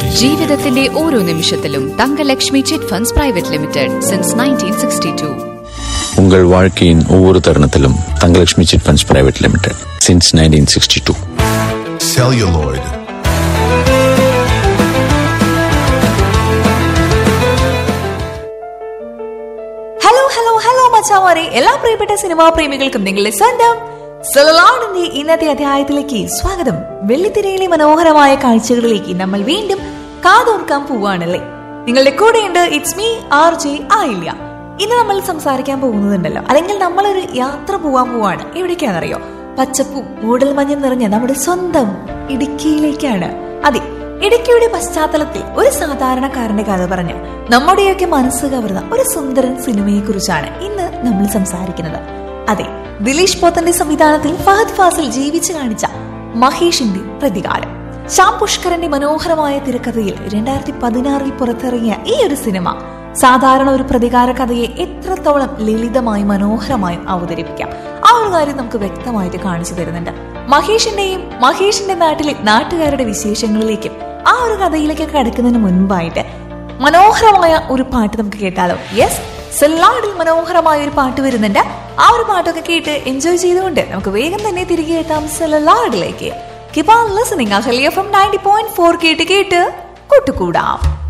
ജീവിതത്തിന്റെ ഓരോ നിമിഷത്തിലും Thangalakshmi chit funds private limited since nineteen sixty two உங்கள் வாழ்க்கையின் ஒவ்வொரு தருணத்திலும் Thangalakshmi chit funds private limited since nineteen sixty two celluloid, hello hello hello മച്ചാമാരെ എല്ലാ പ്രിയപ്പെട്ട സിനിമാ പ്രേമികൾക്കും നിങ്ങളുടെ സ്വന്തം സെലലാണിന്റെ ഇന്നത്തെ അധ്യായത്തിലേക്ക് സ്വാഗതം വെള്ളിത്തിരയിലെ മനോഹരമായ കാഴ്ചകളിലേക്ക് നമ്മൾ വീണ്ടും കാതോർക്കാൻ പോവാണല്ലേ നിങ്ങളുടെ കൂടെയുണ്ട് ഇറ്റ്സ് മീ ആർ ജെ ആയില്ല ഇന്ന് നമ്മൾ സംസാരിക്കാൻ പോകുന്നതുണ്ടല്ലോ അല്ലെങ്കിൽ നമ്മളൊരു യാത്ര പോവാൻ പോവാണ് എവിടേക്കാണെന്നറിയോ പച്ചപ്പും മൂടൽമഞ്ഞും നിറഞ്ഞ നമ്മുടെ സ്വന്തം ഇടുക്കിയിലേക്കാണ് അതെ ഇടുക്കിയുടെ പശ്ചാത്തലത്തിൽ ഒരു സാധാരണക്കാരന്റെ കഥ പറഞ്ഞ് നമ്മുടെയൊക്കെ മനസ്സ് കവർന്ന ഒരു സുന്ദരൻ സിനിമയെ കുറിച്ചാണ് ഇന്ന് നമ്മൾ സംസാരിക്കുന്നത് അതെ ദിലീഷ് പോത്തന്റെ സംവിധാനത്തിൽ ഫഹദ് ഫാസിൽ ജീവിച്ചു കാണിച്ച മഹേഷിന്റെ പ്രതികാരം ശ്യാം പുഷ്കരന്റെ മനോഹരമായ തിരക്കഥയിൽ രണ്ടായിരത്തി പതിനാറിൽ പുറത്തിറങ്ങിയ ഈ ഒരു സിനിമ സാധാരണ ഒരു പ്രതികാര കഥയെ എത്രത്തോളം ലളിതമായും മനോഹരമായും അവതരിപ്പിക്കാം ആ ഒരു കാര്യം നമുക്ക് വ്യക്തമായിട്ട് കാണിച്ചു തരുന്നുണ്ട് മഹേഷിന്റെയും മഹേഷിന്റെ നാട്ടിലെ നാട്ടുകാരുടെ വിശേഷങ്ങളിലേക്കും ആ ഒരു കഥയിലേക്ക് കടക്കുന്നതിന് മുൻപായിട്ട് മനോഹരമായ ഒരു പാട്ട് നമുക്ക് കേട്ടാലോ യെസ് സെല്ലാഡിൽ മനോഹരമായ ഒരു പാട്ട് വരുന്നുണ്ട് ആ ഒരു പാട്ടൊക്കെ കേട്ട് എൻജോയ് ചെയ്തുകൊണ്ട് നമുക്ക് വേഗം തന്നെ തിരികെ എത്താം സെല്ലാഡിലേക്ക് keep on listening Ahalya from ninety point four കേട്ട് കേട്ട് കൂട്ടുകൂടാം